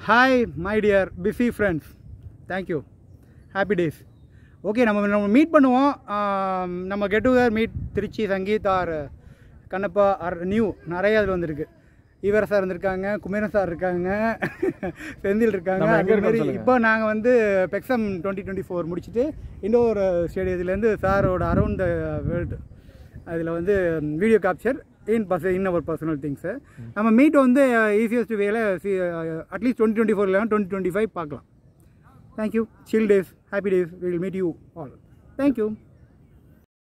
Hi my dear busy friends thank you happy days okay நம்ம நம்ம meet பண்ணுவோம் ஆம், நம்ம get together meet Trichy Sangeet R Kannappa R new நிறைய அதில் வந்திருக்கு ஈவர சார் இருந்திருக்காங்க குமரன் சார் இருக்காங்க செந்தில் இருக்காங்க நம்ம எங்க அதே இருக்கோம் மாதிரி சொல்லுங்க. இப்போ நாங்கள் வந்து பெக்ஸம் டுவெண்ட்டி டுவெண்ட்டி ஃபோர் முடிச்சுட்டு இண்டோர் ஸ்டேடியத்துலேருந்து சாரோட அரௌண்ட் த வேர்ல்டு அதில் வந்து வீடியோ கேப்சர் இன் பர்ச இன் அவர் பர்சனல் திங்ஸு நம்ம மீட் வந்து ஈஸியஸ்ட் வேல அட்லீஸ்ட் டுவெண்ட்டி டுவெண்ட்டி ஃபோர் இல்லைனா டுவெண்ட்டி டுவெண்ட்டி ஃபைவ் பார்க்கலாம் thank you chill days happy days will meet you all thank you